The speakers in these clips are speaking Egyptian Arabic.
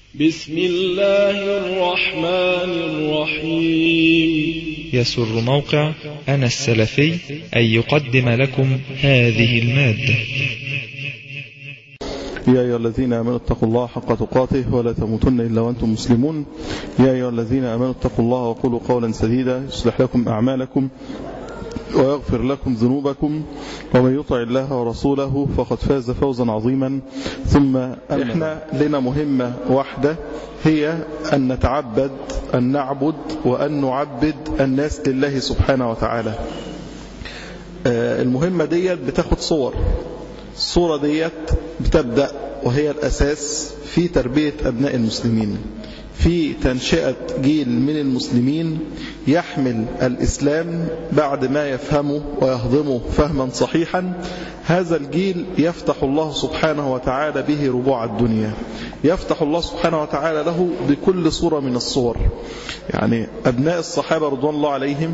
بسم الله الرحمن الرحيم يسر موقع أنا السلفي أن يقدم لكم هذه المادة يا أيها الذين آمنوا اتقوا الله حق تقاته ولا تموتن إلا وأنتم مسلمون يا أيها الذين آمنوا اتقوا الله وقولوا قولا سديدا يصلح لكم أعمالكم ويغفر لكم ذنوبكم ومن يطع الله ورسوله فقد فاز فوزا عظيما ثم احنا لنا مهمة واحدة هي أن نتعبد أن نعبد وأن نعبد الناس لله سبحانه وتعالى المهمة ديت بتاخد صور الصورة ديت بتبدأ وهي الأساس في تربية أبناء المسلمين في تنشئة جيل من المسلمين يحمل الإسلام بعد ما يفهمه ويهضمه فهما صحيحا هذا الجيل يفتح الله سبحانه وتعالى به ربوع الدنيا يفتح الله سبحانه وتعالى له بكل صورة من الصور يعني أبناء الصحابة رضوان الله عليهم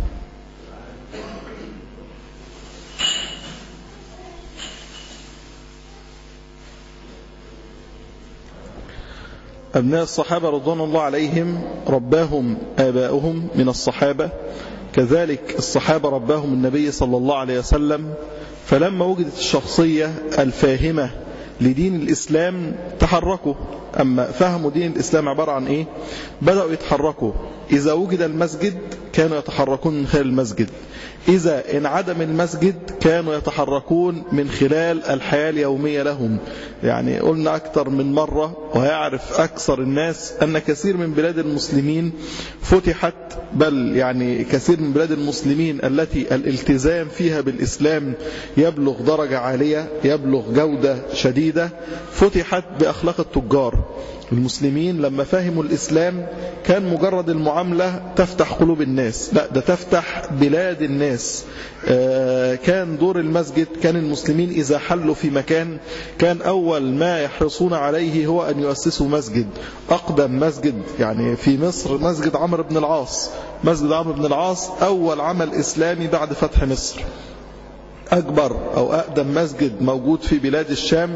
أبناء الصحابة رضوان الله عليهم رباهم آباؤهم من الصحابة كذلك الصحابة رباهم النبي صلى الله عليه وسلم فلما وجدت الشخصية الفاهمة لدين الإسلام تحركوا أما فهموا دين الإسلام عبارة عن إيه بدأوا يتحركوا إذا وجد المسجد كانوا يتحركون من خلال المسجد إذا انعدم المسجد كانوا يتحركون من خلال الحياة اليومية لهم يعني قلنا أكثر من مرة ويعرف أكثر الناس أن كثير من بلاد المسلمين فتحت بل يعني كثير من بلاد المسلمين التي الالتزام فيها بالإسلام يبلغ درجة عالية يبلغ جودة شديدة فتحت بأخلاق التجار المسلمين لما فهموا الإسلام كان مجرد المعاملة تفتح قلوب الناس لا ده تفتح بلاد الناس كان دور المسجد كان المسلمين إذا حلوا في مكان كان أول ما يحرصون عليه هو أن يؤسسوا مسجد أقدم مسجد يعني في مصر مسجد عمرو بن العاص مسجد عمرو بن العاص أول عمل إسلامي بعد فتح مصر أكبر أو أقدم مسجد موجود في بلاد الشام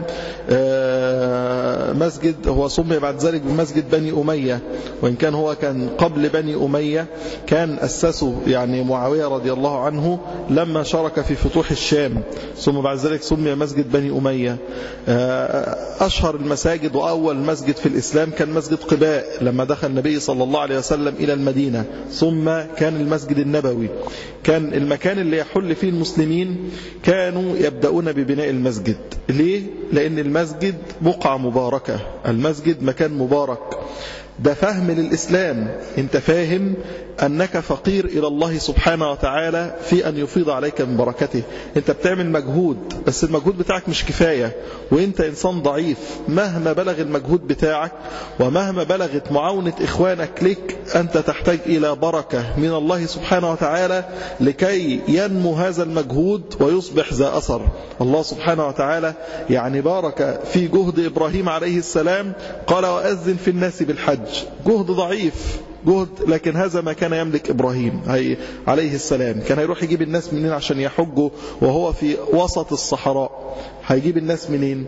مسجد هو سمي بعد ذلك بمسجد بني أمية وإن كان هو كان قبل بني أمية كان أسسه يعني معاوية رضي الله عنه لما شارك في فتوح الشام ثم بعد ذلك سمي مسجد بني أمية أشهر المساجد وأول مسجد في الإسلام كان مسجد قباء لما دخل النبي صلى الله عليه وسلم إلى المدينة ثم كان المسجد النبوي كان المكان اللي يحل فيه المسلمين كانوا يبدأون ببناء المسجد ليه؟ لأن المسجد بقعة مباركة المسجد مكان مبارك ده فهم للإسلام انت فاهم أنك فقير إلى الله سبحانه وتعالى في أن يفيض عليك من بركته انت بتعمل مجهود بس المجهود بتاعك مش كفاية وانت إنسان ضعيف مهما بلغ المجهود بتاعك ومهما بلغت معاونة إخوانك لك أنت تحتاج إلى بركة من الله سبحانه وتعالى لكي ينمو هذا المجهود ويصبح ذا أثر الله سبحانه وتعالى يعني بارك في جهد إبراهيم عليه السلام قال وأذن في الناس بالحج جهد ضعيف جهد لكن هذا ما كان يملك إبراهيم هي عليه السلام كان هيروح يجيب الناس منين عشان يحجوا وهو في وسط الصحراء هيجيب الناس منين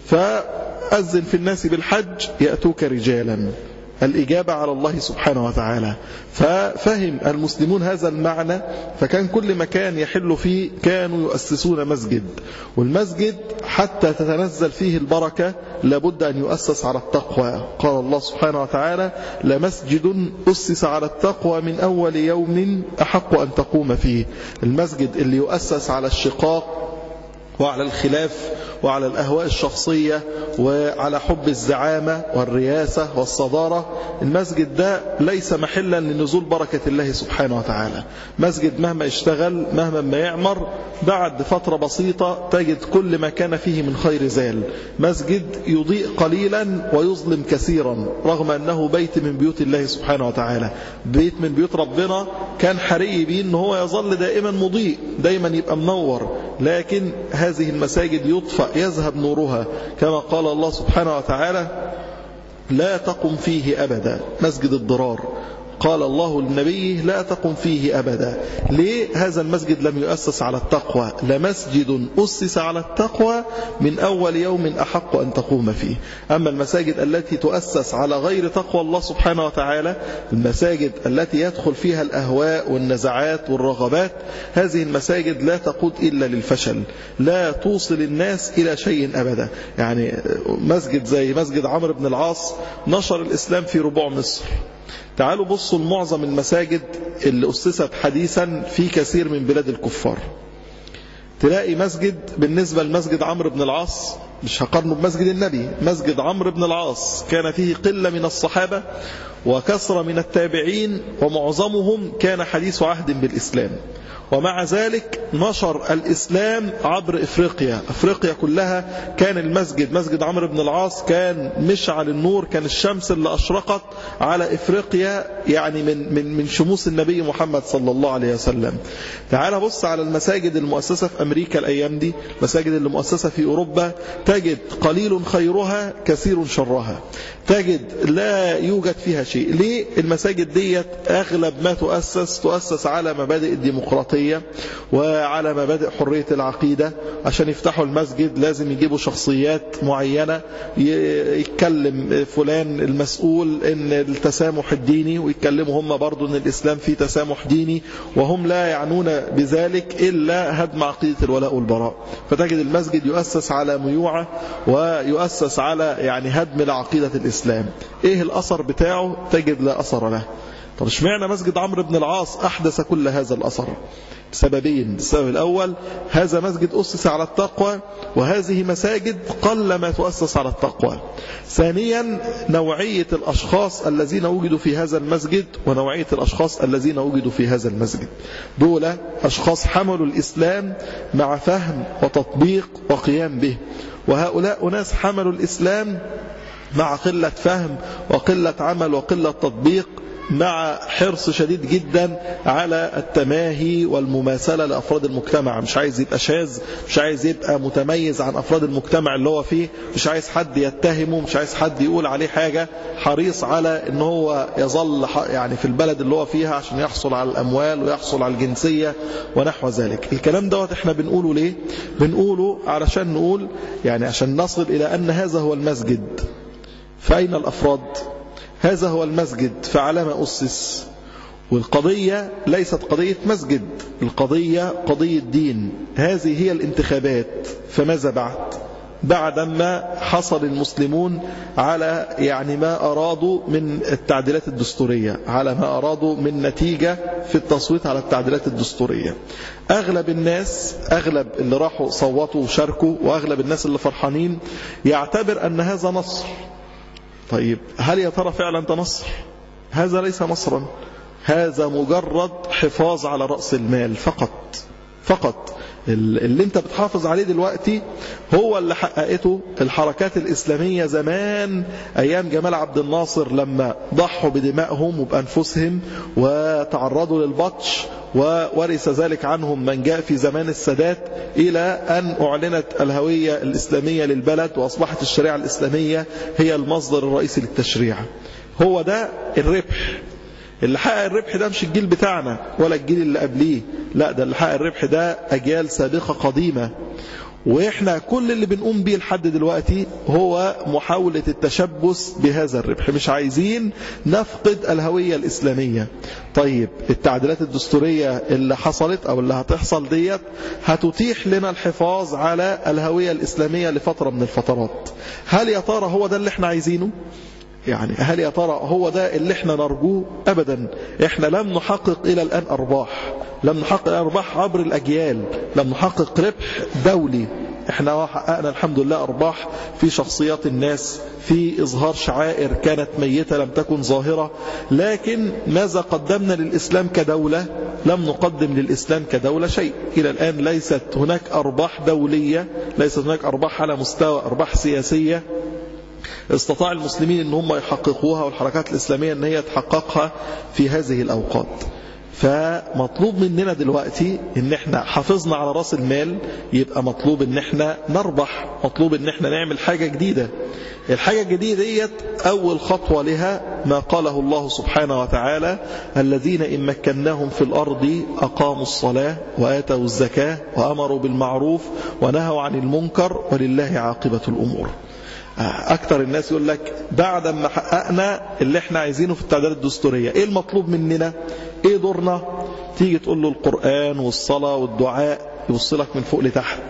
فأذن في الناس بالحج يأتوك رجالا الإجابة على الله سبحانه وتعالى ففهم المسلمون هذا المعنى فكان كل مكان يحل فيه كانوا يؤسسون مسجد والمسجد حتى تتنزل فيه البركة لابد أن يؤسس على التقوى قال الله سبحانه وتعالى لمسجد أسس على التقوى من أول يوم أحق أن تقوم فيه المسجد اللي يؤسس على الشقاق وعلى الخلاف وعلى الأهواء الشخصية وعلى حب الزعامة والرياسة والصدارة المسجد ده ليس محلا لنزول بركة الله سبحانه وتعالى مسجد مهما اشتغل مهما ما يعمر بعد فترة بسيطة تجد كل ما كان فيه من خير زال مسجد يضيء قليلا ويظلم كثيرا رغم أنه بيت من بيوت الله سبحانه وتعالى بيت من بيوت ربنا كان حري بيه أنه هو يظل دائما مضيء دايما يبقى منور لكن هذه المساجد يطفأ يذهب نورها كما قال الله سبحانه وتعالى لا تقم فيه أبدا مسجد الضرار قال الله للنبي لا تقم فيه أبدا ليه هذا المسجد لم يؤسس على التقوى لمسجد أسس على التقوى من أول يوم أحق أن تقوم فيه أما المساجد التي تؤسس على غير تقوى الله سبحانه وتعالى المساجد التي يدخل فيها الأهواء والنزعات والرغبات هذه المساجد لا تقود إلا للفشل لا توصل الناس إلى شيء أبدا يعني مسجد زي مسجد عمرو بن العاص نشر الإسلام في ربوع مصر تعالوا بصوا لمعظم المساجد اللي أسست حديثا في كثير من بلاد الكفار تلاقي مسجد بالنسبة لمسجد عمرو بن العاص مش هقارنه بمسجد النبي مسجد عمرو بن العاص كان فيه قلة من الصحابة وكثرة من التابعين ومعظمهم كان حديث عهد بالإسلام ومع ذلك نشر الإسلام عبر إفريقيا إفريقيا كلها كان المسجد مسجد عمرو بن العاص كان مشعل النور كان الشمس اللي أشرقت على إفريقيا يعني من, من, من شموس النبي محمد صلى الله عليه وسلم تعال بص على المساجد المؤسسة في أمريكا الأيام دي المساجد اللي مؤسسة في أوروبا تجد قليل خيرها كثير شرها تجد لا يوجد فيها شيء ليه المساجد ديت أغلب ما تؤسس تؤسس على مبادئ الديمقراطية وعلى مبادئ حرية العقيدة عشان يفتحوا المسجد لازم يجيبوا شخصيات معينة يتكلم فلان المسؤول ان التسامح الديني ويتكلموا هم برضو ان الإسلام فيه تسامح ديني وهم لا يعنون بذلك إلا هدم عقيدة الولاء والبراء فتجد المسجد يؤسس على ميوعة ويؤسس على يعني هدم لعقيدة الإسلام إيه الأثر بتاعه تجد لا أثر له طب اشمعنى مسجد عمرو بن العاص أحدث كل هذا الأثر سببين السبب الأول هذا مسجد أسس على التقوى وهذه مساجد قل ما تؤسس على التقوى ثانيا نوعية الأشخاص الذين وجدوا في هذا المسجد ونوعية الأشخاص الذين وجدوا في هذا المسجد دول أشخاص حملوا الإسلام مع فهم وتطبيق وقيام به وهؤلاء أناس حملوا الإسلام مع قلة فهم وقلة عمل وقلة تطبيق مع حرص شديد جدا على التماهي والمماثلة لأفراد المجتمع مش عايز يبقى شاذ مش عايز يبقى متميز عن أفراد المجتمع اللي هو فيه مش عايز حد يتهمه مش عايز حد يقول عليه حاجة حريص على ان هو يظل يعني في البلد اللي هو فيها عشان يحصل على الأموال ويحصل على الجنسية ونحو ذلك الكلام دوت احنا بنقوله ليه بنقوله علشان نقول يعني عشان نصل إلى أن هذا هو المسجد فأين الأفراد هذا هو المسجد فعلى ما أسس والقضية ليست قضية مسجد القضية قضية دين هذه هي الانتخابات فماذا بعد بعدما حصل المسلمون على يعني ما أرادوا من التعديلات الدستورية على ما أرادوا من نتيجة في التصويت على التعديلات الدستورية أغلب الناس أغلب اللي راحوا صوتوا وشاركوا وأغلب الناس اللي فرحانين يعتبر أن هذا نصر طيب هل يا ترى فعلا ده نصر هذا ليس نصرا هذا مجرد حفاظ على رأس المال فقط فقط اللي انت بتحافظ عليه دلوقتي هو اللي حققته الحركات الإسلامية زمان أيام جمال عبد الناصر لما ضحوا بدمائهم وبأنفسهم وتعرضوا للبطش وورث ذلك عنهم من جاء في زمان السادات إلى أن أعلنت الهوية الإسلامية للبلد وأصبحت الشريعة الإسلامية هي المصدر الرئيسي للتشريع هو ده الربح اللي حقق الربح ده مش الجيل بتاعنا ولا الجيل اللي قبليه لا ده اللي حقق الربح ده أجيال سابقة قديمة وإحنا كل اللي بنقوم بيه لحد دلوقتي هو محاولة التشبث بهذا الربح مش عايزين نفقد الهوية الإسلامية طيب التعديلات الدستورية اللي حصلت أو اللي هتحصل ديت هتتيح لنا الحفاظ على الهوية الإسلامية لفترة من الفترات هل يا ترى هو ده اللي احنا عايزينه يعني هل يا ترى هو ده اللي احنا نرجوه أبدا احنا لم نحقق إلى الآن أرباح لم نحقق أرباح عبر الأجيال لم نحقق ربح دولي احنا حققنا الحمد لله أرباح في شخصيات الناس في إظهار شعائر كانت ميتة لم تكن ظاهرة لكن ماذا قدمنا للإسلام كدولة لم نقدم للإسلام كدولة شيء إلى الآن ليست هناك أرباح دولية ليست هناك أرباح على مستوى أرباح سياسية استطاع المسلمين ان هم يحققوها والحركات الإسلامية ان هي تحققها في هذه الأوقات فمطلوب مننا دلوقتي ان احنا حافظنا على راس المال يبقى مطلوب ان احنا نربح مطلوب ان احنا نعمل حاجة جديدة الحاجة الجديدة ديت اول خطوة لها ما قاله الله سبحانه وتعالى الذين إن مكناهم في الأرض أقاموا الصلاة وآتوا الزكاة وأمروا بالمعروف ونهوا عن المنكر ولله عاقبة الأمور أكثر الناس يقول لك بعد ما حققنا اللي احنا عايزينه في التعديلات الدستورية ايه المطلوب مننا ايه دورنا تيجي تقول له القرآن والصلاة والدعاء يوصلك من فوق لتحت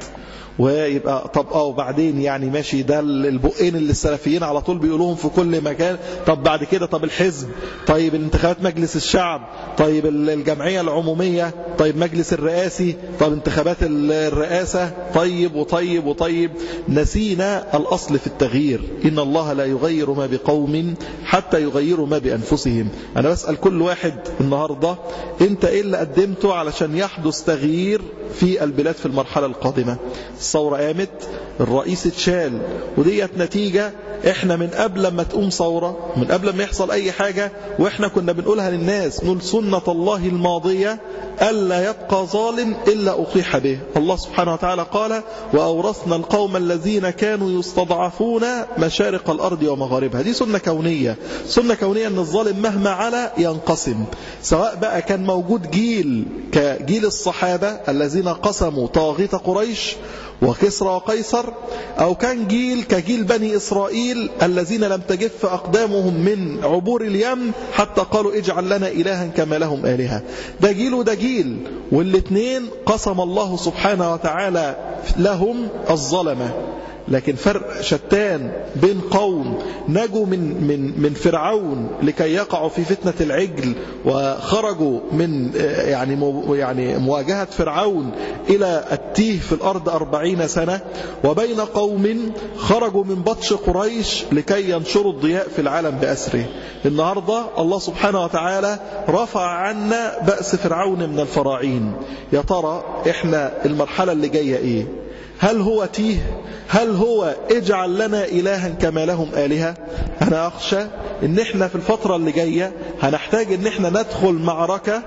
ويبقى طب اه وبعدين يعني ماشي ده البقين اللي السلفيين على طول بيقولوهم في كل مكان طب بعد كده طب الحزب طيب الانتخابات مجلس الشعب طيب الجمعية العمومية طيب مجلس الرئاسي طب انتخابات الرئاسة طيب وطيب وطيب نسينا الأصل في التغيير إن الله لا يغير ما بقوم حتى يغيروا ما بأنفسهم أنا بسأل كل واحد النهاردة أنت إيه اللي قدمته علشان يحدث تغيير في البلاد في المرحلة القادمة الثورة قامت الرئيس اتشال وديت نتيجة احنا من قبل ما تقوم ثورة من قبل ما يحصل اي حاجة واحنا كنا بنقولها للناس نقول سنة الله الماضية ألا يبقى ظالم إلا أطيح به الله سبحانه وتعالى قال وأورثنا القوم الذين كانوا يستضعفون مشارق الأرض ومغاربها دي سنة كونية سنة كونية أن الظالم مهما على ينقسم سواء بقى كان موجود جيل كجيل الصحابة الذين قسموا طاغيت قريش وكسرى وقيصر أو كان جيل كجيل بني إسرائيل الذين لم تجف أقدامهم من عبور اليم حتى قالوا اجعل لنا إلها كما لهم آلهة ده جيل وده جيل والاثنين قسم الله سبحانه وتعالى لهم الظلمة لكن فرق شتان بين قوم نجوا من من من فرعون لكي يقعوا في فتنة العجل وخرجوا من يعني يعني مواجهة فرعون إلى التيه في الأرض أربعين سنة وبين قوم خرجوا من بطش قريش لكي ينشروا الضياء في العالم بأسره النهاردة الله سبحانه وتعالى رفع عنا بأس فرعون من الفراعين يا ترى إحنا المرحلة اللي جاية إيه هل هو تيه هل هو اجعل لنا إلها كما لهم آلهة أنا أخشى ان احنا في الفترة اللي جاية هنحتاج ان احنا ندخل معركة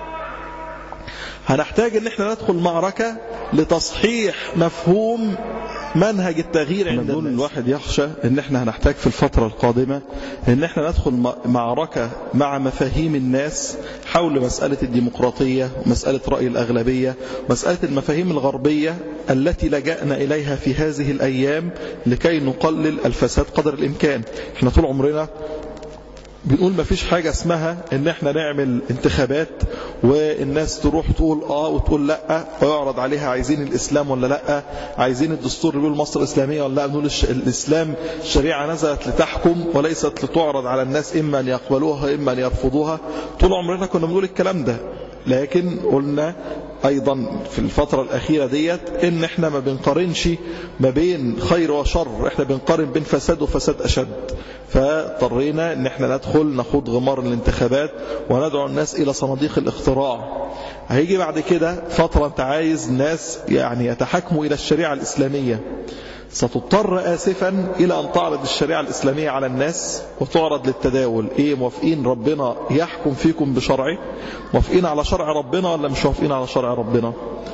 هنحتاج ان احنا ندخل معركة لتصحيح مفهوم منهج التغيير عند الناس الواحد يخشى ان احنا هنحتاج في الفترة القادمة ان احنا ندخل معركة مع مفاهيم الناس حول مسألة الديمقراطية ومسألة رأي الأغلبية ومسألة المفاهيم الغربية التي لجأنا إليها في هذه الأيام لكي نقلل الفساد قدر الإمكان احنا طول عمرنا بنقول ما فيش حاجة اسمها ان احنا نعمل انتخابات والناس تروح تقول اه وتقول لا ويعرض عليها عايزين الاسلام ولا لا عايزين الدستور يقول مصر اسلامية ولا لا نقول الاسلام شريعة نزلت لتحكم وليست لتعرض على الناس اما ان يقبلوها اما ان يرفضوها طول عمرنا كنا بنقول الكلام ده لكن قلنا ايضا في الفترة الاخيرة ديت ان احنا ما بنقارنش ما بين خير وشر احنا بنقارن بين فساد وفساد اشد فاضطرينا ان احنا ندخل نخوض غمار الانتخابات وندعو الناس الى صناديق الاختراع هيجي بعد كده فترة انت عايز ناس يعني يتحكموا الى الشريعة الاسلامية ستضطر آسفا إلى أن تعرض الشريعة الإسلامية على الناس وتعرض للتداول إيه موافقين ربنا يحكم فيكم بشرعه موافقين على شرع ربنا ولا مش موافقين على شرع ربنا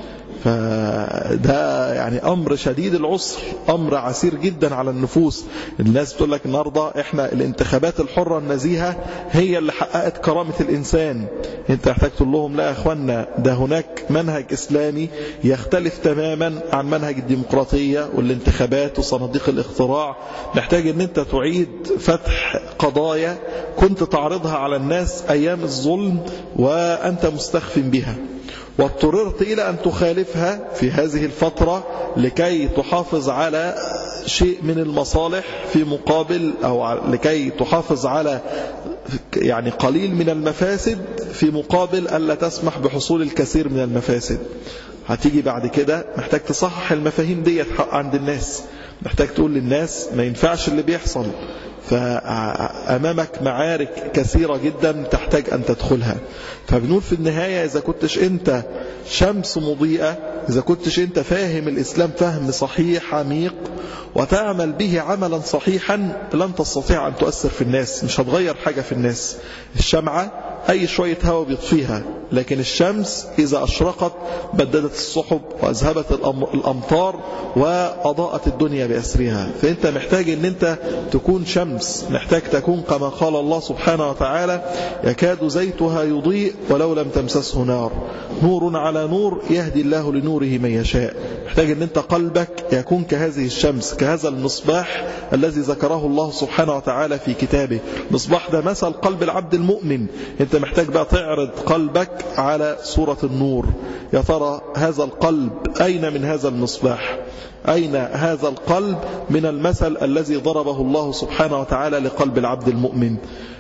فده يعني أمر شديد العسر أمر عسير جدا على النفوس الناس بتقول لك النهاردة إحنا الانتخابات الحرة النزيهة هي اللي حققت كرامة الإنسان انت محتاج تقول لهم لا يا أخوانا ده هناك منهج إسلامي يختلف تماما عن منهج الديمقراطية والانتخابات وصناديق الاختراع محتاج ان انت تعيد فتح قضايا كنت تعرضها على الناس أيام الظلم وأنت مستخف بها واضطررت إلى أن تخالفها في هذه الفترة لكي تحافظ على شيء من المصالح في مقابل أو لكي تحافظ على يعني قليل من المفاسد في مقابل ألا تسمح بحصول الكثير من المفاسد هتيجي بعد كده محتاج تصحح المفاهيم ديت عند الناس محتاج تقول للناس ما ينفعش اللي بيحصل فأمامك معارك كثيرة جدا تحتاج أن تدخلها فبنقول في النهاية إذا كنتش أنت شمس مضيئة إذا كنتش أنت فاهم الإسلام فهم صحيح عميق وتعمل به عملا صحيحا لن تستطيع أن تؤثر في الناس مش هتغير حاجة في الناس الشمعة أي شوية هواء بيطفيها لكن الشمس إذا أشرقت بددت السحب وأذهبت الأمطار وأضاءت الدنيا بأسرها فأنت محتاج أن أنت تكون شمس محتاج تكون كما قال الله سبحانه وتعالى يكاد زيتها يضيء ولو لم تمسسه نار نور على نور يهدي الله لنوره من يشاء محتاج أن أنت قلبك يكون كهذه الشمس كهذا المصباح الذي ذكره الله سبحانه وتعالى في كتابه مصباح ده مثل قلب العبد المؤمن أنت محتاج بقى تعرض قلبك على صورة النور يا ترى هذا القلب أين من هذا المصباح أين هذا القلب من المثل الذي ضربه الله سبحانه وتعالى لقلب العبد المؤمن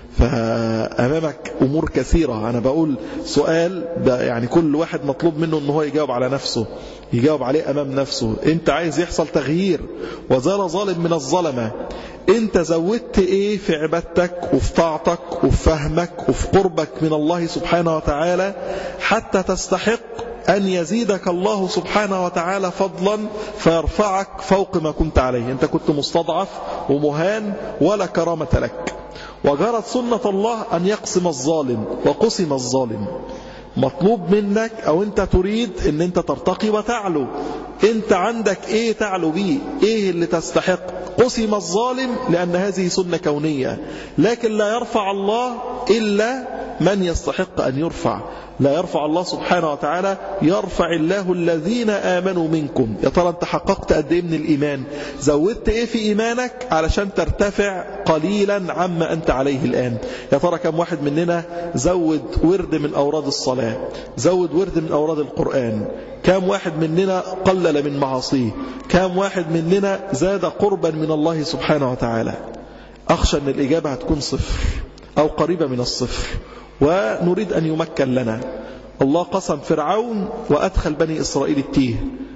فأمامك أمور كثيرة أنا بقول سؤال يعني كل واحد مطلوب منه أنه هو يجاوب على نفسه يجاوب عليه أمام نفسه أنت عايز يحصل تغيير وزال ظالم من الظلمة أنت زودت إيه في عبادتك وفي طاعتك وفي فهمك وفي قربك من الله سبحانه وتعالى حتى تستحق أن يزيدك الله سبحانه وتعالى فضلا فيرفعك فوق ما كنت عليه أنت كنت مستضعف ومهان ولا كرامة لك وجرت سنة الله أن يقسم الظالم وقسم الظالم مطلوب منك أو أنت تريد أن أنت ترتقي وتعلو أنت عندك إيه تعلو بيه إيه اللي تستحق قسم الظالم لأن هذه سنة كونية لكن لا يرفع الله إلا من يستحق أن يرفع لا يرفع الله سبحانه وتعالى يرفع الله الذين آمنوا منكم يا ترى انت حققت قد ايه من الإيمان زودت ايه في إيمانك علشان ترتفع قليلا عما أنت عليه الآن يا ترى كم واحد مننا زود ورد من أوراد الصلاة زود ورد من أوراد القرآن كم واحد مننا قلل من معاصيه كم واحد مننا زاد قربا من الله سبحانه وتعالى أخشى أن الإجابة هتكون صفر أو قريبة من الصفر ونريد أن يمكن لنا الله قسم فرعون وأدخل بني إسرائيل التيه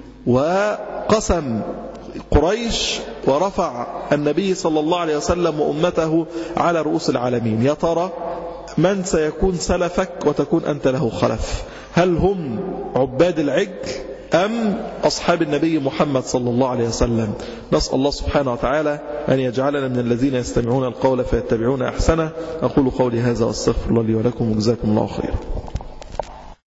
وقسم قريش ورفع النبي صلى الله عليه وسلم وأمته على رؤوس العالمين يا ترى من سيكون سلفك وتكون أنت له خلف هل هم عباد العجل أم أصحاب النبي محمد صلى الله عليه وسلم نسأل الله سبحانه وتعالى أن يجعلنا من الذين يستمعون القول فيتبعون أحسنه أقول قولي هذا واستغفر الله لي ولكم وجزاكم الله خيرا